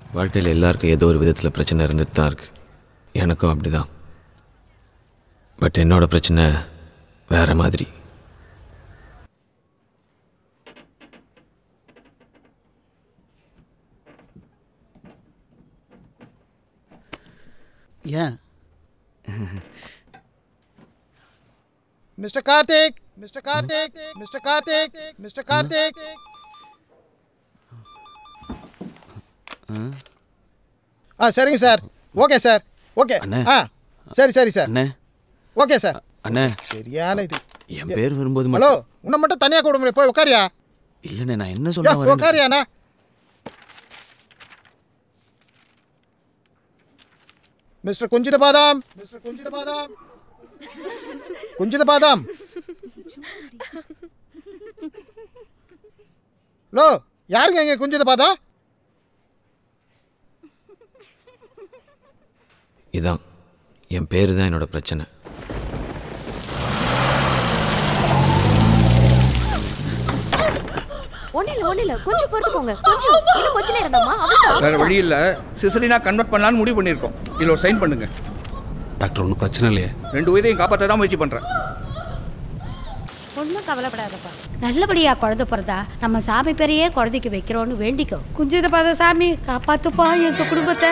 வாழ்க்கையில் எல்லாருக்கும் ஏதோ ஒரு விதத்தில் பிரச்சனை இருந்துட்டு தான் இருக்கு எனக்கும் அப்படிதான் பட் என்னோட பிரச்சனை வேற மாதிரி ஏன் Mister Karthik Mister Karthik Mister Karthik Mister Karthik ஆ சரிங்க சார் ஓகே சார் ஓகே அண்ணே. ஆ சரி சரி சார் அண்ணே ஓகே சார் அண்ணே சரியான இது என் பேர் வரும்போது ஹலோ மட்டும் உன்னை மட்டும் தனியாக கூட முடியும் போய் உட்காரியா இல்லைண்ணே நான் என்ன யா, சொல்ல வரேன் உட்காரியாண்ணா மிஸ்டர் குஞ்சித பாதாம் மிஸ்டர் குஞ்சித பாதாம் குஞ்சித பாதாம் ஹலோ யாருங்க இங்க குஞ்சித பாதாம் இதான் என் பேர் தான் என்னோட பிரச்சனை ஒன்றும் இல்லை ஒன்றும் இல்லை கொஞ்சம் பொறுத்துக்கோங்க கொஞ்சம் இன்னும் கொஞ்ச நேரம் தாம்மா அவ்வளோ வேற வழி இல்லை சிசலினா கன்வெர்ட் பண்ணலான்னு முடிவு பண்ணியிருக்கோம் இதில் ஒரு சைன் பண்ணுங்க டாக்டர் ஒன்றும் பிரச்சனை இல்லையே ரெண்டு உயிரையும் காப்பாற்ற தான் முயற்சி பண்ணுறேன் ஒன்றும் கவலைப்படாதப்பா நல்லபடியா குழந்தை பிறந்தா நம்ம சாமி பேரையே குழந்தைக்கு வைக்கிறோன்னு வேண்டிக்கோ குஞ்சித பாத சாமி காப்பாத்துப்பா எங்க குடும்பத்தை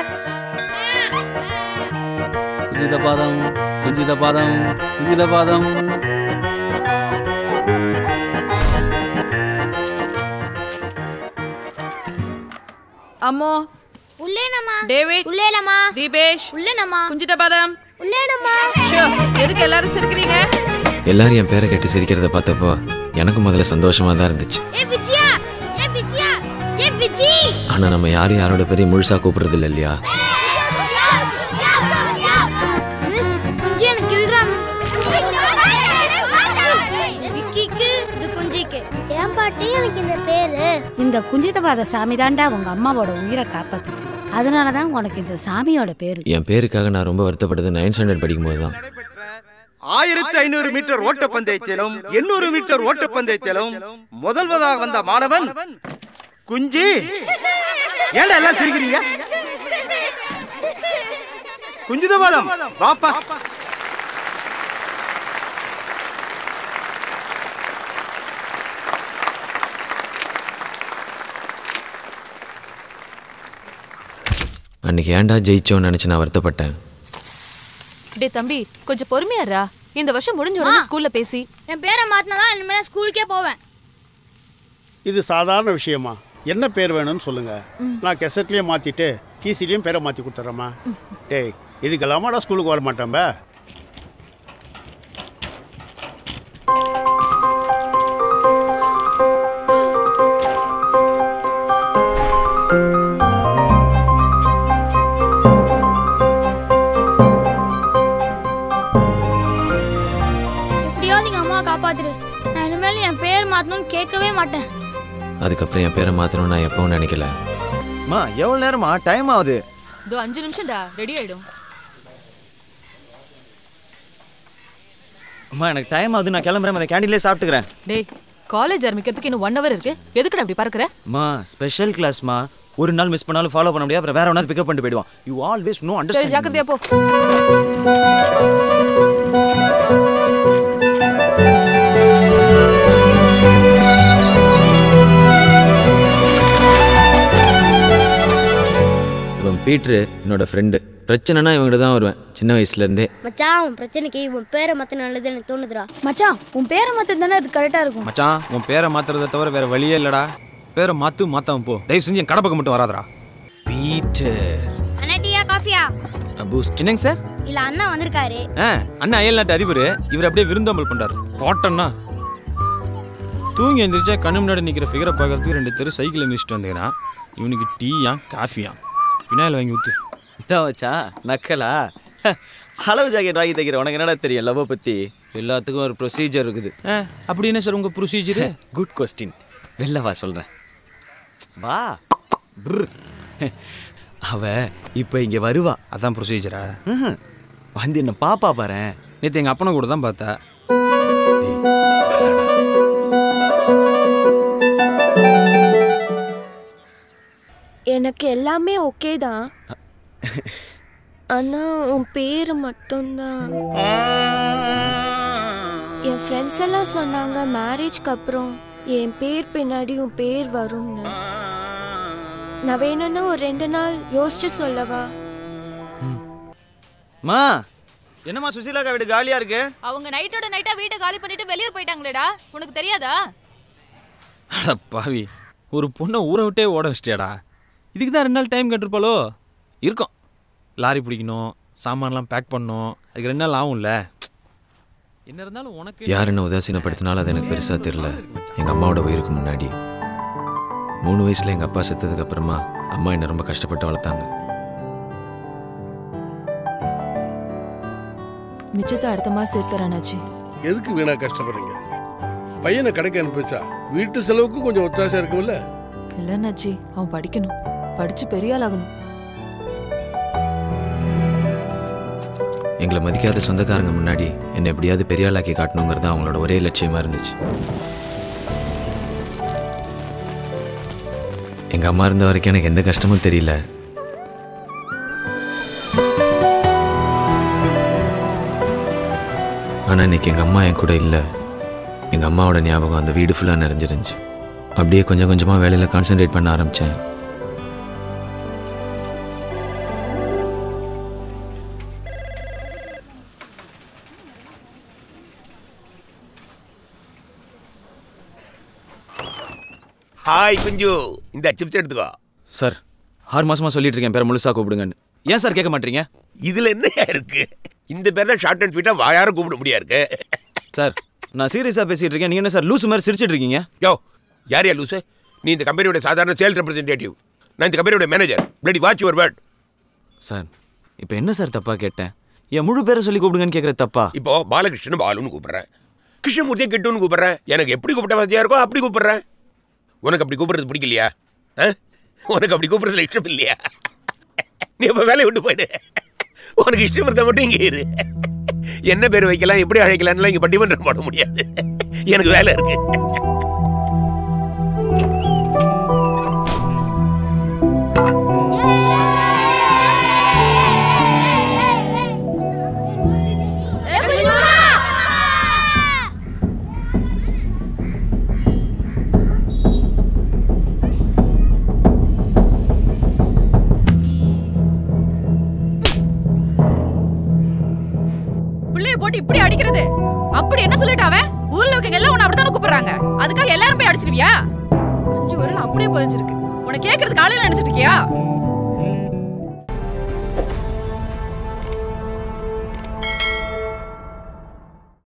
குஞ்சித பாதம் குஞ்சித பாதம் குஞ்சித பாதம் అమ్మో உள்ளேனம்மா டேவிட் உள்ளேலம்மா தீபேஷ் உள்ளேனம்மா குஞ்சித பாதம் உள்ளேனம்மா ஷோ எதுக்கு எல்லாரும் சிரிக்கிறீங்க எல்லாரும் என் பேரை கேட்டு சிரிக்கிறத பார்த்தப்போ எனக்கு முதல்ல சந்தோஷமா தான் இருந்துச்சு ஏ விஜயா ஏ விஜயா ஏ விஜி ஆனால் நம்ம யாரும் யாரோட பேரையும் முழுசாக கூப்பிடுறது இல்லை இல்லையா மிஸ் குஞ்சி எனக்கு கில்றா மிஸ் விக்கிக்கு இது குஞ்சிக்கு ஏன் பாட்டி எனக்கு இந்த பேரு இந்த குஞ்சித பாத சாமி தாண்டா உங்க அம்மாவோட உயிரை காப்பாத்துச்சு அதனாலதான் உனக்கு இந்த சாமியோட பேரு என் பேருக்காக நான் ரொம்ப வருத்தப்பட்டது நைன் ஸ்டாண்டர்ட் படிக்கும்போது தான் ஆயிரத்தி ஐநூறு மீட்டர் ஓட்டப்பந்தயத்திலும் எண்ணூறு மீட்டர் ஓட்டப்பந்தயத்திலும் முதல்வதாக வந்த மாணவன் குஞ்சி ஏன்டா எல்லாம் சிரிக்கிறீங்க குஞ்சிதபாதம் வாப்பா அன்னைக்கு ஏன்டா ஜெயிச்சோன்னு நினச்சி நான் வருத்தப்பட்டேன் டே தம்பி கொஞ்சம் பொறுமையாரா இந்த வருஷம் முடிஞ்ச உடனே ஸ்கூல்ல பேசி என் பேரை மாத்தினதான் இனிமேல் ஸ்கூலுக்கே போவேன் இது சாதாரண விஷயமா என்ன பேர் வேணும்னு சொல்லுங்க நான் கெசட்லயே மாத்திட்டு கீசிலையும் பேரை மாத்தி கொடுத்துட்றேம்மா டேய் இதுக்கெல்லாமாடா ஸ்கூலுக்கு வர மாட்டேன்ப எப்படியாவது எங்க அம்மாவை காப்பாத்துரு நான் இனிமேல் என் பேர் மாத்தணும்னு கேட்கவே மாட்டேன் அதுக்கப்புறம் என் பேரை மாற்றணும்னு நான் எப்பவும் நினைக்கல மா எவ்வளோ நேரமா டைம் ஆகுது இதோ அஞ்சு நிமிஷம்டா ரெடி ஆயிடும் அம்மா எனக்கு டைம் ஆகுது நான் கிளம்புறேன் அந்த கேண்டீன்லேயே சாப்பிட்டுக்கிறேன் டேய் காலேஜ் ஆரம்பிக்கிறதுக்கு இன்னும் ஒன் ஹவர் இருக்கு எதுக்குடா அப்படி பறக்குற அம்மா ஸ்பெஷல் கிளாஸ்மா ஒரு நாள் மிஸ் பண்ணாலும் ஃபாலோ பண்ண முடியாது அப்புறம் வேற ஒன்றாவது பிக்கப் பண்ணிட்டு போயிடுவான் யூ ஆல்வேஸ் நோ சரி அண்டர்ஸ்டாண்ட் ஜாக்கிரதையா போ இவன் பீட்ரு என்னோட ஃப்ரெண்டு பிரச்சனைனா இவங்ககிட்ட தான் வருவேன் சின்ன வயசுலேருந்தே மச்சான் உன் பிரச்சனைக்கு உன் பேரை மாத்த நல்லது எனக்கு தோணுதுடா மச்சான் உன் பேரை மாத்த தானே அது கரெக்டா இருக்கும் மச்சான் உன் பேரை மாத்துறதை தவிர வேற வழியே இல்லடா பேரை மாத்து மாத்தாம போ தயவு செஞ்சு என் கடை பக்கம் மட்டும் வராதடா பீட்டர் அண்ணா டீயா காஃபியா அபூஸ் சின்னங்க சார் இல்ல அண்ணா வந்திருக்காரு ஆ அண்ணா அயல் நாட்டு அதிபர் இவர் அப்படியே விருந்தோம்பல் பண்றாரு போட்டோன்னா தூங்கி எந்திரிச்சா கண்ணு முன்னாடி நிற்கிற ஃபிகரை பார்க்கறதுக்கு ரெண்டு தெரு சைக்கிளை மிதிச்சிட்டு வந்துக்கிறான் இவனுக்கு டீயா காஃபியா பின்னாயில் வாங்கி ஊற்று என்ன வச்சா நக்கலா அளவு ஜாக்கெட் வாங்கி தைக்கிற உனக்கு என்னடா தெரியும் லவ் பற்றி எல்லாத்துக்கும் ஒரு ப்ரொசீஜர் இருக்குது ஆ அப்படி என்ன சார் உங்கள் ப்ரொசீஜரு குட் கொஸ்டின் வெளில வா சொல்கிறேன் வா brr. அவ இப்போ இங்கே வருவா அதான் ப்ரொசீஜரா ம்ஹும். வந்து என்ன பாப்பா பாரு நேற்று எங்கள் அப்பனை கூட தான் பார்த்தா எனக்கு எல்லாமே ஓகே தான் ஆனா உன் பேர் மட்டும்தான் என் ஃப்ரெண்ட்ஸ் எல்லாம் சொன்னாங்க மேரேஜ்க்கு அப்புறம் என் பேர் பின்னாடி உன் பேர் வரும்னு நான் வேணும்னா ஒரு ரெண்டு நாள் யோசிச்சு சொல்லவா மா என்னம்மா சுசீலாக்கா வீடு காலியா இருக்கு அவங்க நைட்டோட நைட்டா வீட்டை காலி பண்ணிட்டு வெளியூர் போயிட்டாங்களேடா உனக்கு தெரியாதா அட பாவி ஒரு பொண்ணை ஊரை விட்டே ஓட வச்சிட்டியாடா இதுக்கு தான் ரெண்டு நாள் டைம் கேட்டிருப்பாளோ இருக்கும் லாரி பிடிக்கணும் சாமான்லாம் பேக் பண்ணணும் அதுக்கு ரெண்டு நாள் ஆகும்ல என்ன இருந்தாலும் உனக்கு யார் என்ன உதாசீனப்படுத்தினாலும் அது எனக்கு பெருசாக தெரில எங்கள் அம்மாவோட உயிருக்கு முன்னாடி மூணு வயசில் எங்கள் அப்பா செத்ததுக்கு அப்புறமா அம்மா என்னை ரொம்ப கஷ்டப்பட்டு வளர்த்தாங்க மிச்சத்தை அடுத்த மாசம் சேர்த்துறானாச்சு எதுக்கு வீணா கஷ்டப்படுறீங்க பையனை கடைக்கு அனுப்பிச்சா வீட்டு செலவுக்கும் கொஞ்சம் ஒத்தாசை இருக்கும்ல இல்லைன்னாச்சி அவன் படிக்கணும் படிச்சு பெரிய ஆளாகணும் எங்களை மதிக்காத சொந்தக்காரங்க முன்னாடி என்னை எப்படியாவது பெரிய ஆளாக்கி காட்டணுங்கிறது அவங்களோட ஒரே லட்சியமாக இருந்துச்சு எங்கள் அம்மா இருந்த வரைக்கும் எனக்கு எந்த கஷ்டமும் தெரியல ஆனால் இன்னைக்கு எங்கள் அம்மா என் கூட இல்லை எங்கள் அம்மாவோட ஞாபகம் அந்த வீடு ஃபுல்லாக நிறைஞ்சிருந்துச்சு அப்படியே கொஞ்சம் கொஞ்சமாக வேலையில் கான்சென்ட்ரேட் பண்ண ஆரம்பித்தேன் ஹாய் குஞ்சு இந்த சிப்ஸ் எடுத்துக்கோ சார் ஆறு மாசமா சொல்லிட்டு இருக்கேன் பேரை முழுசா கூப்பிடுங்கன்னு ஏன் சார் கேட்க மாட்டீங்க இதுல என்ன இருக்கு இந்த பேர்ல ஷார்ட் அண்ட் ஸ்வீட்டா வாயாரும் கூப்பிட முடியா இருக்கு சார் நான் சீரியஸா பேசிட்டு இருக்கேன் நீங்க என்ன சார் லூசு மாதிரி சிரிச்சிட்டு இருக்கீங்க யோ யார் யா லூசு நீ இந்த கம்பெனியோட சாதாரண சேல்ஸ் ரெப்ரஸன்டேட்டிவ் நான் இந்த கம்பெனியோட manager bloody watch your word sir இப்போ என்ன சார் தப்பா கேட்டேன் என் முழு பேரை சொல்லி கூப்பிடுங்கன்னு கேட்குற தப்பா இப்போ பாலகிருஷ்ணன் பாலுன்னு கூப்பிடுறேன் கிருஷ்ணமூர்த்தியை கிட்டுன்னு கூப்பிடுறேன் எனக்கு எப்படி கூப்பிட்ட வசதியா இருக்கோ அப்படி கூப்பிடுறேன் உனக்கு அப்படி கூப்பிடுறது பிடிக்கலையா ஆ? உனக்கு அப்படி கூப்பிடுறதுல இஷ்டம் இல்லையா நீ இப்போ வேலையை விட்டு போயிடு உனக்கு இஷ்டம் இருந்தால் மட்டும் இங்கே இரு என்ன பேர் வைக்கலாம் எப்படி அழைக்கலாம்லாம் இங்கே பட்டிமன்றம் போட முடியாது எனக்கு வேலை இருக்கு பிள்ளைய போட்டு இப்படி அடிக்கிறது அப்படி என்ன சொல்லிட்டு அவன் ஊர்ல இருக்கவங்க எல்லாம் உன்னை அப்படித்தானே கூப்பிடுறாங்க அதுக்காக எல்லாரும் போய் அடிச்சிருவியா அஞ்சு வரல அப்படியே பதிச்சிருக்கு உன்னை கேட்கறதுக்கு ஆளுல நினைச்சிட்டு இருக்கியா